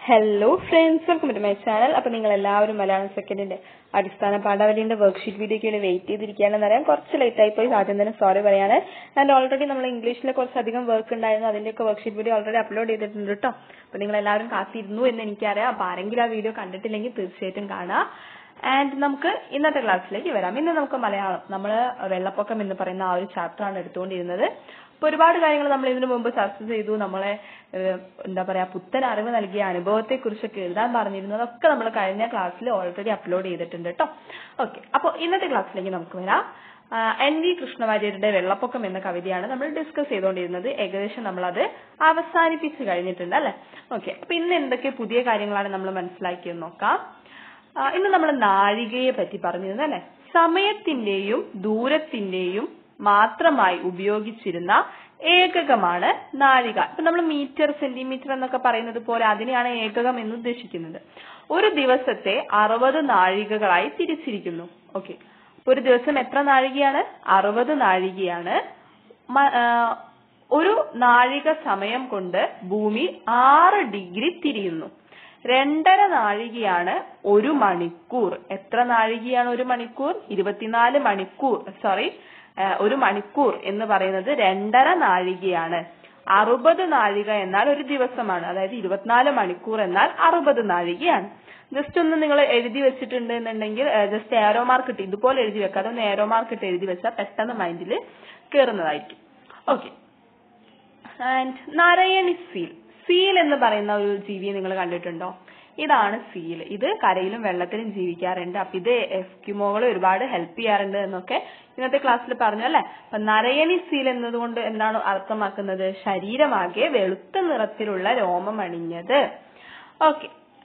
hello friends welcome to my channel അപ്പൊ നിങ്ങൾ എല്ലാവരും മലയാളം സെക്കൻഡിന്റെ അടിസ്ഥാന പാഠാവലിന്റെ വർക്ക്ഷീറ്റ് വീഡിയോയ്ക്ക് വേണ്ടി വെയിറ്റ് ചെയ്തിരിക്കുകയാണെന്ന് അറിയാം കുറച്ച് ലേറ്റ് ആയി പോയി ആദ്യം തന്നെ സോറി പറയാണ് ആൻഡ് ഓൾറെഡി നമ്മൾ ഇംഗ്ലീഷിൽ കുറച്ചധികം വർക്ക് ഉണ്ടായിരുന്നു അതിന്റെയൊക്കെ വർക്ക്ഷീറ്റ് വീഡിയോ ഓൾറെഡി അപ്ലോഡ് ചെയ്തിട്ടുണ്ട് കേട്ടോ അപ്പൊ നിങ്ങൾ എല്ലാവരും കാത്തിരുന്നു എന്ന് എനിക്കറിയാം അപ്പൊ ആരെങ്കിലും ആ വീഡിയോ കണ്ടിട്ടില്ലെങ്കിൽ തീർച്ചയായിട്ടും കാണാം ആൻഡ് നമുക്ക് ഇന്നത്തെ ക്ലാസ്സിലേക്ക് വരാം ഇന്ന് നമുക്ക് മലയാളം നമ്മൾ വെള്ളപ്പൊക്കം എന്ന് പറയുന്ന ആ ഒരു ചാപ്റ്റർ ആണ് എടുത്തുകൊണ്ടിരുന്നത് അപ്പൊ ഒരുപാട് കാര്യങ്ങൾ നമ്മൾ ഇതിനു മുമ്പ് ചർച്ച ചെയ്തു നമ്മളെ ഏഹ്, എന്താ പറയാ പുത്തൻ അറിവ് നൽകിയ അനുഭവത്തെ കുറിച്ചൊക്കെ എഴുതാൻ പറഞ്ഞിരുന്നതൊക്കെ നമ്മൾ കഴിഞ്ഞ ക്ലാസ്സിൽ ഓൾറെഡി അപ്ലോഡ് ചെയ്തിട്ടുണ്ട് കേട്ടോ ഓക്കെ അപ്പൊ ഇന്നത്തെ ക്ലാസ്സിലേക്ക് നമുക്ക് വരാം ആ, എൻ വി കൃഷ്ണവാര്യരുടെ വെള്ളപ്പൊക്കം എന്ന കവിതയാണ് നമ്മൾ ഡിസ്കസ് ചെയ്തുകൊണ്ടിരുന്നത് ഏകദേശം നമ്മൾ അത് അവസാനിപ്പിച്ച് കഴിഞ്ഞിട്ടുണ്ട് അല്ലെ ഓക്കെ അപ്പൊ ഇന്ന് എന്തൊക്കെ പുതിയ കാര്യങ്ങളാണ് നമ്മൾ മനസ്സിലാക്കിയെന്ന് നോക്കാം ആ, ഇന്ന് നമ്മൾ നാഴികയെ പറ്റി പറഞ്ഞിരുന്നു അല്ലെ സമയത്തിന്റെയും ദൂരത്തിന്റെയും മാത്രമായി ഉപയോഗിച്ചിരുന്ന ഏകകമാണ് നാഴിക ഇപ്പൊ നമ്മൾ മീറ്റർ സെന്റിമീറ്റർ എന്നൊക്കെ പറയുന്നത് പോലെ അതിനെയാണ് ഏകകം എന്ന് ഉദ്ദേശിക്കുന്നത് ഒരു ദിവസത്തെ അറുപത് നാഴികകളായി തിരിച്ചിരിക്കുന്നു ഓക്കെ ഒരു ദിവസം എത്ര നാഴികയാണ് അറുപത് നാഴികയാണ് മ- ആ, ഒരു നാഴിക സമയം കൊണ്ട് ഭൂമി ആറ് ഡിഗ്രി തിരിയുന്നു രണ്ടര നാഴികയാണ് ഒരു മണിക്കൂർ എത്ര നാഴികയാണ് ഒരു മണിക്കൂർ ഇരുപത്തിനാല് മണിക്കൂർ സോറി ഒരു മണിക്കൂർ എന്ന് പറയുന്നത് രണ്ടര നാഴികയാണ് അറുപത് നാഴിക എന്നാൽ ഒരു ദിവസമാണ് അതായത് ഇരുപത്തിനാല് മണിക്കൂർ എന്നാൽ അറുപത് നാഴികയാണ് ജസ്റ്റ് ഒന്ന് നിങ്ങൾ എഴുതി വെച്ചിട്ടുണ്ട് എന്നുണ്ടെങ്കിൽ ജസ്റ്റ് ഏറോ മാർക്ക് ഇട്ട് ഇതുപോലെ എഴുതി വെക്കാതെ ഒന്ന് ഏറോ മാർക്ക് ഇട്ട് എഴുതി വെച്ചാൽ പെട്ടെന്ന് മൈൻഡിൽ കയറുന്നതായിരിക്കും okay and Narayani seal seal എന്ന് പറയുന്ന ഒരു ജീവിയെ നിങ്ങൾ കണ്ടിട്ടുണ്ടോ ഇതാണ് സീൽ ഇത് കരയിലും വെള്ളത്തിലും ജീവിക്കാറുണ്ട് അപ്പൊ ഇത് എസ്കിമോകൾ ഒരുപാട് ഹെൽപ്പ് ചെയ്യാറുണ്ട് എന്നൊക്കെ ഇന്നത്തെ ക്ലാസ്സിൽ പറഞ്ഞു അല്ലെ അപ്പൊ നരയണി സീൽ എന്നതുകൊണ്ട് എന്താണ് അർത്ഥമാക്കുന്നത് ശരീരമാകെ വെളുത്ത നിറത്തിലുള്ള രോമം അണിഞ്ഞത് ഓക്കെ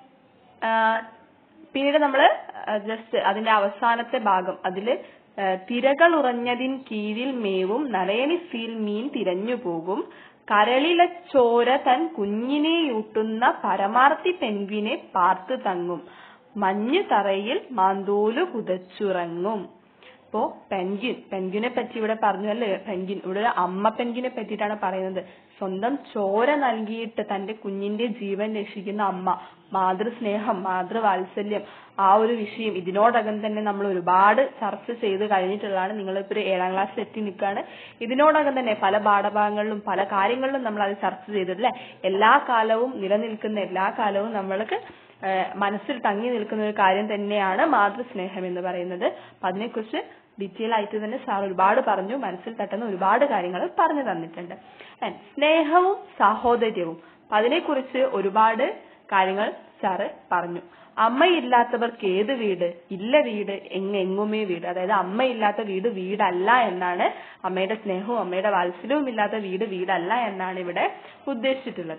പിന്നീട് നമ്മള് ജസ്റ്റ് അതിന്റെ അവസാനത്തെ ഭാഗം അതില് ആ, തിരകൾ ഉറഞ്ഞതിൻ കീഴിൽ മേവും നരയണി സീൽ മീൻ തിരഞ്ഞു പോകും കരളിലെ ചോര തൻ കുഞ്ഞിനെയൂട്ടുന്ന പരമാർത്ഥി പെൻഗ്വിനെ പാർത്തു തങ്ങും മഞ്ഞു തറയിൽ മാന്തോലു പുതച്ചുറങ്ങും ഇപ്പോ പെൻഗ്വിൻ പെൻഗ്വിനെ പറ്റി ഇവിടെ പറഞ്ഞു അല്ലേ പെൻഗ്വിൻ ഇവിടെ ഒരു അമ്മ പെൻഗ്വിനെ പറ്റിയിട്ടാണ് പറയുന്നത് സ്വന്തം ചോര നൽകിയിട്ട് തന്റെ കുഞ്ഞിന്റെ ജീവൻ രക്ഷിക്കുന്ന അമ്മ മാതൃസ്നേഹം മാതൃവാത്സല്യം ആ ഒരു വിഷയം ഇതിനോടകം തന്നെ നമ്മൾ ഒരുപാട് ചർച്ച ചെയ്ത് കഴിഞ്ഞിട്ടുള്ളതാണ് നിങ്ങളിപ്പോ ഒരു ഏഴാം ക്ലാസ്സിൽ എത്തി നിൽക്കുകയാണ് ഇതിനോടകം തന്നെ പല പാഠഭാഗങ്ങളിലും പല കാര്യങ്ങളിലും നമ്മൾ അത് ചർച്ച ചെയ്തിട്ടില്ലേ എല്ലാ കാലവും നിലനിൽക്കുന്ന എല്ലാ കാലവും നമ്മൾക്ക് ഏഹ് മനസ്സിൽ തങ്ങി നിൽക്കുന്ന ഒരു കാര്യം തന്നെയാണ് മാതൃസ്നേഹം എന്ന് പറയുന്നത് അപ്പൊ അതിനെക്കുറിച്ച് ഡീറ്റെയിൽ ആയിട്ട് തന്നെ സാർ ഒരുപാട് പറഞ്ഞു മനസ്സിൽ തട്ടുന്ന ഒരുപാട് കാര്യങ്ങൾ പറഞ്ഞു തന്നിട്ടുണ്ട് And സ്നേഹവും സാഹോദര്യവും അപ്പൊ അതിനെക്കുറിച്ച് ഒരുപാട് കാര്യങ്ങൾ സാറ് പറഞ്ഞു അമ്മയില്ലാത്തവർക്ക് ഏത് വീട് ഇല്ല വീട് എങ് എങ്ങുമേ വീട് അതായത് അമ്മയില്ലാത്ത വീട് വീടല്ല എന്നാണ് അമ്മയുടെ സ്നേഹവും അമ്മയുടെ വാത്സല്യവും ഇല്ലാത്ത വീട് വീടല്ല എന്നാണ് ഇവിടെ ഉദ്ദേശിച്ചിട്ടുള്ളത്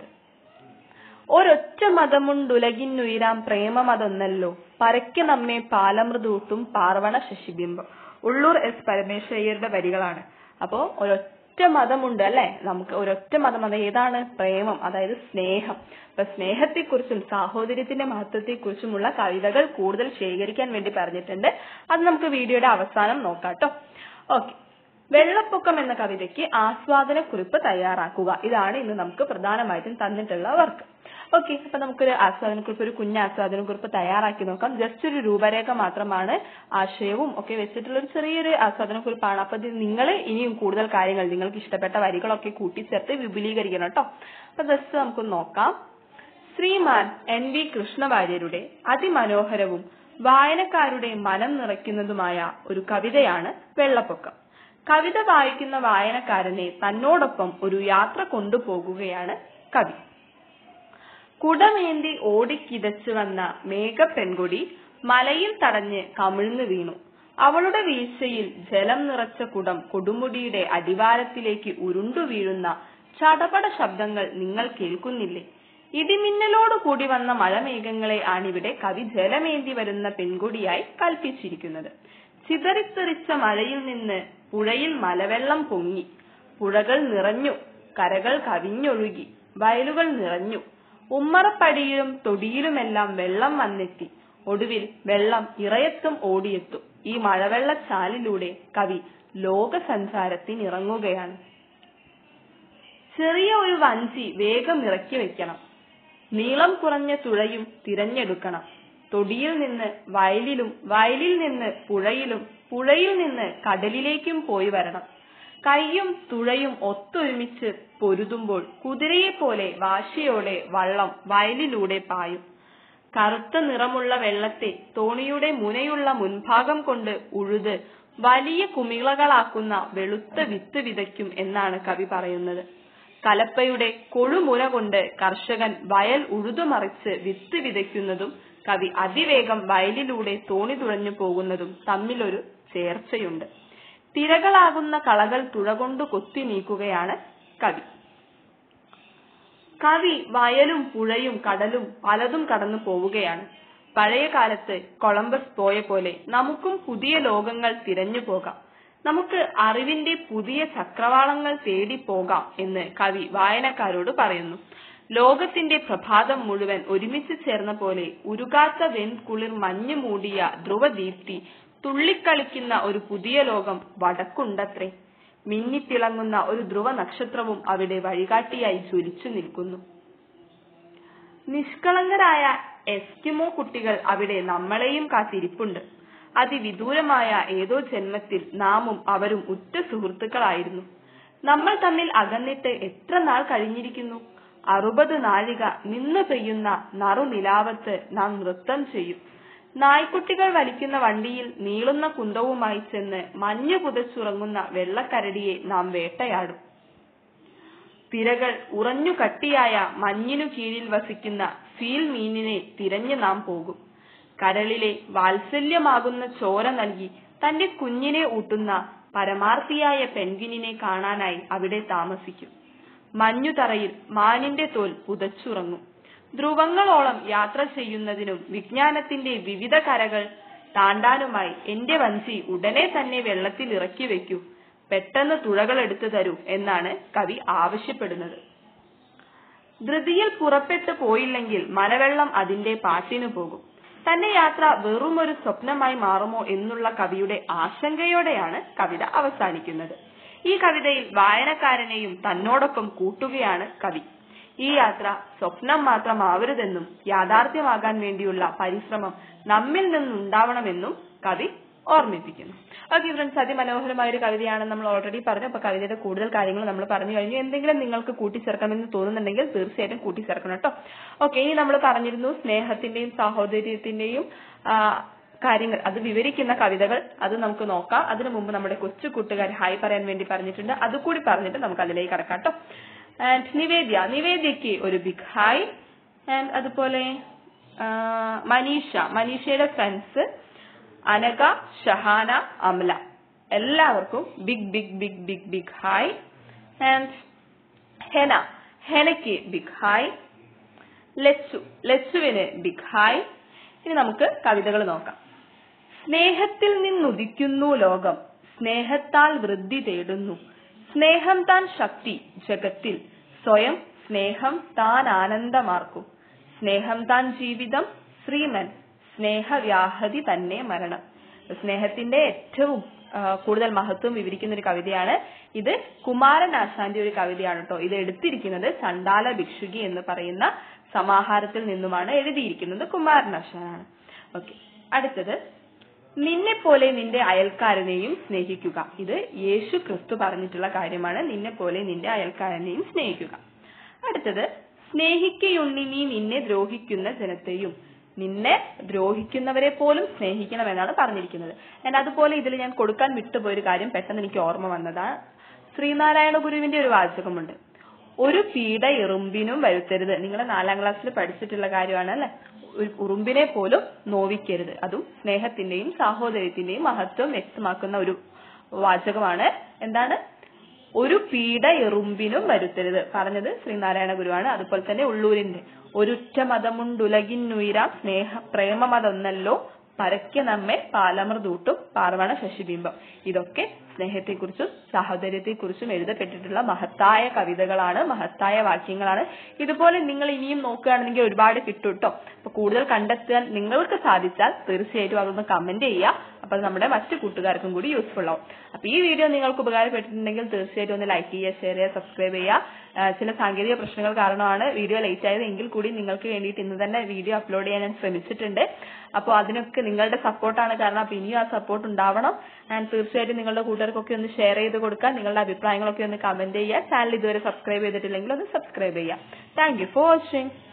ഒരൊറ്റ മതമുണ്ടുലകിന്നുയരാം പ്രേമമതൊന്നല്ലോ പരക്കെ നമ്മെ പാലമൃതൂട്ടും പാർവണ ശശിബിംബം ഉള്ളൂർ എസ് പരമേശ്വരയ്യരുടെ വരികളാണ് അപ്പോ ഒരൊറ്റ മതമുണ്ട് അല്ലെ നമുക്ക് ഒരൊറ്റ മതം അത് ഏതാണ് പ്രേമം അതായത് സ്നേഹം അപ്പൊ സ്നേഹത്തെക്കുറിച്ചും സാഹോദര്യത്തിന്റെ മഹത്വത്തെക്കുറിച്ചുമുള്ള കവിതകൾ കൂടുതൽ ശേഖരിക്കാൻ വേണ്ടി പറഞ്ഞിട്ടുണ്ട് അത് നമുക്ക് വീഡിയോയുടെ അവസാനം നോക്കാം കേട്ടോ ഓക്കെ വെള്ളപ്പൊക്കം എന്ന കവിതയ്ക്ക് ആസ്വാദനക്കുറിപ്പ് തയ്യാറാക്കുക ഇതാണ് ഇന്ന് നമുക്ക് പ്രധാനമായിട്ടും തന്നിട്ടുള്ള വർക്ക് ഓക്കെ അപ്പൊ നമുക്കൊരു ആസ്വാദനക്കുറിപ്പ് ഒരു കുഞ്ഞ് ആസ്വാദനക്കുറിപ്പ് തയ്യാറാക്കി നോക്കാം ജസ്റ്റ് ഒരു രൂപരേഖ മാത്രമാണ് ആശയവും ഒക്കെ വെച്ചിട്ടുള്ള ഒരു ചെറിയൊരു ആസ്വാദനക്കുറിപ്പാണ് അപ്പൊ ഇത് നിങ്ങൾ ഇനിയും കൂടുതൽ കാര്യങ്ങൾ നിങ്ങൾക്ക് ഇഷ്ടപ്പെട്ട വരികളൊക്കെ കൂട്ടിച്ചേർത്ത് വിപുലീകരിക്കണം കേട്ടോ അപ്പൊ ജസ്റ്റ് നമുക്ക് നോക്കാം ശ്രീമാൻ എൻ വി കൃഷ്ണവാര്യരുടെ അതിമനോഹരവും വായനക്കാരുടെ മനം നിറയ്ക്കുന്നതുമായ ഒരു കവിതയാണ് വെള്ളപ്പൊക്കം കവിത വായിക്കുന്ന വായനക്കാരനെ തന്നോടൊപ്പം ഒരു യാത്ര കൊണ്ടുപോകുകയാണ് കവി കുടമേന്തി ഓടിക്കിതച്ചു വന്ന മേഘ പെൺകൊടി മലയിൽ തടഞ്ഞ് കമിഴ്ന്നു വീണു അവളുടെ വീഴ്ചയിൽ ജലം നിറച്ച കുടം കൊടുമുടിയുടെ അടിവാരത്തിലേക്ക് ഉരുണ്ടു വീഴുന്ന ചടപട ശബ്ദങ്ങൾ നിങ്ങൾ കേൾക്കുന്നില്ലേ ഇടിമിന്നലോട് കൂടി വന്ന മഴമേഘങ്ങളെ ആണിവിടെ കവി ജലമേന്തി വരുന്ന പെൺകുടിയായി കൽപ്പിച്ചിരിക്കുന്നത് ചിതറിത്തെറിച്ച മഴയിൽ നിന്ന് പുഴയിൽ മലവെള്ളം പൊങ്ങി പുഴകൾ നിറഞ്ഞു കരകൾ കവിഞ്ഞൊഴുകി വയലുകൾ നിറഞ്ഞു ഉമ്മറപ്പടിയിലും തൊടിയിലുമെല്ലാം വെള്ളം വന്നെത്തി ഒടുവിൽ വെള്ളം ഇറയത്തും ഓടിയെത്തും ഈ മഴവെള്ളച്ചാലിലൂടെ കവി ലോകസഞ്ചാരത്തിനിറങ്ങുകയാണ് ചെറിയ ഒരു വഞ്ചി വേഗം ഇറക്കി വെക്കണം നീളം കുറഞ്ഞ തുഴയും തിരഞ്ഞെടുക്കണം തൊടിയിൽ നിന്ന് വയലിലും വയലിൽ നിന്ന് പുഴയിലും പുഴയിൽ നിന്ന് കടലിലേക്കും പോയി വരണം കൈയും തുഴയും ഒത്തൊരുമിച്ച് പൊരുതുമ്പോൾ കുതിരയെപ്പോലെ വാശിയോടെ വള്ളം വയലിലൂടെ പായും കറുത്ത നിറമുള്ള വെള്ളത്തെ തോണിയുടെ മുനയുള്ള മുൻഭാഗം കൊണ്ട് ഉഴുത് വലിയ കുമിളകളാക്കുന്ന വെളുത്ത വിത്ത് വിതയ്ക്കും എന്നാണ് കവി പറയുന്നത് കലപ്പയുടെ കൊഴുമുന കൊണ്ട് കർഷകൻ വയൽ ഉഴുതുമറിച്ച് വിത്ത് വിതയ്ക്കുന്നതും കവി അതിവേഗം വയലിലൂടെ തോണി തുഴഞ്ഞു പോകുന്നതും തമ്മിലൊരു ചേർച്ചയുണ്ട് തിരകളാകുന്ന കളകൾ തുഴകൊണ്ടു കൊത്തി നീക്കുകയാണ് കവി കവി വയലും പുഴയും കടലും പലതും കടന്നു പോവുകയാണ് പഴയ കാലത്ത് കൊളംബസ് പോയ പോലെ നമുക്കും പുതിയ ലോകങ്ങൾ തിരഞ്ഞു പോകാം നമുക്ക് അറിവിന്റെ പുതിയ ചക്രവാളങ്ങൾ തേടി പോകാം എന്ന് കവി വായനക്കാരോട് പറയുന്നു ലോകത്തിന്റെ പ്രഭാതം മുഴുവൻ ഒരുമിച്ച് ചേർന്ന പോലെ ഉരുകാത്ത വെൺകുളിർ മഞ്ഞു മൂടിയ ധ്രുവദീപ്തി തുള്ളിക്കളിക്കുന്ന ഒരു പുതിയ ലോകം വടക്കുണ്ടത്രേ മിന്നിത്തിളങ്ങുന്ന ഒരു ധ്രുവ നക്ഷത്രവും അവിടെ വഴികാട്ടിയായി ജ്വലിച്ചു നിൽക്കുന്നു നിഷ്കളങ്കരായ എസ്കിമോ കുട്ടികൾ അവിടെ നമ്മളെയും കാത്തിരിപ്പുണ്ട് അതിവിദൂരമായ ഏതോ ജന്മത്തിൽ നാമും അവരും ഉറ്റ സുഹൃത്തുക്കളായിരുന്നു നമ്മൾ തമ്മിൽ അകന്നിട്ട് എത്ര നാൾ കഴിഞ്ഞിരിക്കുന്നു അറുപത് നാഴിക നിന്ന് പെയ്യുന്ന നറുനിലാവത്ത് നാം നൃത്തം ചെയ്യും നായ്ക്കുട്ടികൾ വലിക്കുന്ന വണ്ടിയിൽ നീളുന്ന കുന്തവുമായി ചെന്ന് മഞ്ഞു പുതച്ചുറങ്ങുന്ന വെള്ളക്കരടിയെ നാം വേട്ടയാടും തിരകൾ ഉറഞ്ഞു കട്ടിയായ മഞ്ഞിനു കീഴിൽ വസിക്കുന്ന സീൽ മീനിനെ തിരഞ്ഞു നാം പോകും കരളിലെ വാത്സല്യമാകുന്ന ചോര നൽകി തന്റെ കുഞ്ഞിനെ ഊട്ടുന്ന പരമാർത്ഥിയായ പെൻഗിനിനെ കാണാനായി അവിടെ താമസിക്കും മഞ്ഞുതറയിൽ മാനിന്റെ തോൽ പുതച്ചുറങ്ങും ധ്രുവങ്ങളോളം യാത്ര ചെയ്യുന്നതിനും വിജ്ഞാനത്തിന്റെ വിവിധ കരകൾ താണ്ടാനുമായി എന്റെ വഞ്ചി ഉടനെ തന്നെ വെള്ളത്തിൽ ഇറക്കി വെക്കൂ പെട്ടെന്ന് തുഴകൾ എടുത്തു തരൂ എന്നാണ് കവി ആവശ്യപ്പെടുന്നത് ധൃതിയിൽ പുറപ്പെട്ടു പോയില്ലെങ്കിൽ മലവെള്ളം അതിന്റെ പാട്ടിനു പോകും തന്റെ യാത്ര വെറുമൊരു സ്വപ്നമായി മാറുമോ എന്നുള്ള കവിയുടെ ആശങ്കയോടെയാണ് കവിത അവസാനിക്കുന്നത് ഈ കവിതയിൽ വായനക്കാരനെയും തന്നോടൊപ്പം കൂട്ടുകയാണ് കവി ഈ യാത്ര സ്വപ്നം മാത്രമാവരുതെന്നും യാഥാർത്ഥ്യമാകാൻ വേണ്ടിയുള്ള പരിശ്രമം നമ്മിൽ നിന്നുണ്ടാവണമെന്നും കവി ഓർമ്മിപ്പിക്കുന്നു ഓക്കെ ഫ്രണ്ട്സ് അതിമനോഹരമായ ഒരു കവിതയാണ് നമ്മൾ ഓൾറെഡി പറഞ്ഞു അപ്പൊ കവിതയുടെ കൂടുതൽ കാര്യങ്ങൾ നമ്മൾ പറഞ്ഞു കഴിഞ്ഞു എന്തെങ്കിലും നിങ്ങൾക്ക് കൂട്ടിച്ചേർക്കണമെന്ന് തോന്നുന്നുണ്ടെങ്കിൽ തീർച്ചയായിട്ടും കൂട്ടിച്ചേർക്കണം കേട്ടോ ഓക്കെ ഇനി നമ്മൾ പറഞ്ഞിരുന്നു സ്നേഹത്തിന്റെയും സാഹോദര്യത്തിന്റെയും ആ, കാര്യങ്ങൾ അത് വിവരിക്കുന്ന കവിതകൾ അത് നമുക്ക് നോക്കാം അതിനു മുമ്പ് നമ്മുടെ കൊച്ചു കൂട്ടുകാർ ഹായ് പറയാൻ വേണ്ടി പറഞ്ഞിട്ടുണ്ട് അതുകൂടി പറഞ്ഞിട്ട് നമുക്ക് അതിലേക്ക് കടക്കാം കേട്ടോ ആൻഡ് നിവേദ്യ നിവേദ്യക്ക് ഒരു ബിഗ് ഹായ് ആൻഡ് അതുപോലെ ആ, മനീഷ മനീഷയുടെ ഫ്രണ്ട്സ് അനക ഷഹാന അമല എല്ലാവർക്കും big big big big big hi and Hena ഹെനയ്ക്ക് ബിഗ് ഹായ് ലച്ചു ലച്ചുവിന് ബിഗ് ഹായ് ഇനി നമുക്ക് കവിതകൾ നോക്കാം സ്നേഹത്തിൽ നിന്നുദിക്കുന്നു ലോകം സ്നേഹത്താൽ വൃദ്ധി തേടുന്നു സ്നേഹം താൻ ശക്തി ജഗത്തിൽ സ്വയം സ്നേഹം താൻ ആനന്ദമാർക്കും സ്നേഹം താൻ ജീവിതം ശ്രീമൻ സ്നേഹവ്യാഹതി തന്നെ മരണം സ്നേഹത്തിന്റെ ഏറ്റവും ആ, കൂടുതൽ മഹത്വം വിവരിക്കുന്ന ഒരു കവിതയാണ് ഇത് കുമാരൻ ആശാന്റെ ഒരു കവിതയാണ് കേട്ടോ ഇത് എടുത്തിരിക്കുന്നത് ചണ്ടാല ഭിക്ഷുകി എന്ന് പറയുന്ന സമാഹാരത്തിൽ നിന്നുമാണ് എഴുതിയിരിക്കുന്നത് കുമാരൻ ആശാനാണ് ഓക്കെ അടുത്തത് നിന്നെ പോലെ നിന്റെ അയൽക്കാരനെയും സ്നേഹിക്കുക ഇത് യേശു ക്രിസ്തു പറഞ്ഞിട്ടുള്ള കാര്യമാണ് നിന്നെ പോലെ നിന്റെ അയൽക്കാരനെയും സ്നേഹിക്കുക അടുത്തത് സ്നേഹിക്കയുണ്ണി നീ നിന്നെ ദ്രോഹിക്കുന്ന ജനത്തെയും നിന്നെ ദ്രോഹിക്കുന്നവരെ പോലും സ്നേഹിക്കണമെന്നാണ് പറഞ്ഞിരിക്കുന്നത് ഞാൻ അതുപോലെ ഇതിൽ ഞാൻ കൊടുക്കാൻ വിട്ടുപോയൊരു കാര്യം പെട്ടെന്ന് എനിക്ക് ഓർമ്മ വന്നതാണ് ശ്രീനാരായണ ഗുരുവിന്റെ ഒരു വാചകമുണ്ട് ഒരു പീഡ എറുമ്പിനും വരുത്തരുത് നിങ്ങൾ നാലാം ക്ലാസ്സിൽ പഠിച്ചിട്ടുള്ള കാര്യമാണ് അല്ലെ ഒരു ഉറുമ്പിനെ പോലും നോവിക്കരുത് അതും സ്നേഹത്തിന്റെയും സാഹോദര്യത്തിന്റെയും മഹത്വം വ്യക്തമാക്കുന്ന ഒരു വാചകമാണ് എന്താണ് ഒരു പീഡ എറുമ്പിനും വരുത്തരുത് പറഞ്ഞത് ശ്രീനാരായണ ഗുരുവാണ് അതുപോലെ തന്നെ ഉള്ളൂരിന്റെ ഒരുറ്റ മതമുണ്ടുലകിന്നുയരാം സ്നേഹ പ്രേമമതൊന്നല്ലോ പരക്കെ നമ്മെ പാലമൃതൂട്ടും പാർവണ ശശിബിംബം ഇതൊക്കെ സ്നേഹത്തെക്കുറിച്ചും സാഹോദര്യത്തെക്കുറിച്ചും എഴുതപ്പെട്ടിട്ടുള്ള മഹത്തായ കവിതകളാണ് മഹത്തായ വാക്യങ്ങളാണ് ഇതുപോലെ നിങ്ങൾ ഇനിയും നോക്കുകയാണെങ്കിൽ ഒരുപാട് കിട്ടും കേട്ടോ അപ്പൊ കൂടുതൽ കണ്ടെത്താൻ നിങ്ങൾക്ക് സാധിച്ചാൽ തീർച്ചയായിട്ടും അതൊന്ന് കമന്റ് ചെയ്യുക അപ്പൊ അത് നമ്മുടെ മറ്റു കൂട്ടുകാർക്കും കൂടി യൂസ്ഫുൾ ആവും അപ്പൊ ഈ വീഡിയോ നിങ്ങൾക്ക് ഉപകാരപ്പെട്ടിട്ടുണ്ടെങ്കിൽ തീർച്ചയായിട്ടും ഒന്ന് ലൈക്ക് ചെയ്യുക ഷെയർ ചെയ്യുക സബ്സ്ക്രൈബ് ചെയ്യുക ആ, ചില സാങ്കേതിക പ്രശ്നങ്ങൾ കാരണമാണ് വീഡിയോ ലേറ്റ് ആയത് എങ്കിൽ കൂടി നിങ്ങൾക്ക് വേണ്ടിയിട്ട് ഇന്ന് തന്നെ വീഡിയോ അപ്ലോഡ് ചെയ്യാൻ ഞാൻ ശ്രമിച്ചിട്ടുണ്ട് അപ്പോൾ അതിനൊക്കെ നിങ്ങളുടെ സപ്പോർട്ടാണ് കാരണം അപ്പൊ ഇനിയും ആ സപ്പോർട്ട് ഉണ്ടാവണം ആൻഡ് തീർച്ചയായിട്ടും നിങ്ങളുടെ കൂട്ടുകാർക്കൊക്കെ ഒന്ന് ഷെയർ ചെയ്ത് കൊടുക്കുക നിങ്ങളുടെ അഭിപ്രായങ്ങളൊക്കെ ഒന്ന് കമന്റ് ചെയ്യുക ചാനൽ ഇതുവരെ സബ്സ്ക്രൈബ് ചെയ്തിട്ടില്ലെങ്കിൽ ഒന്ന് സബ്സ്ക്രൈബ് ചെയ്യുക താങ്ക് യു ഫോർ വാച്ചിങ്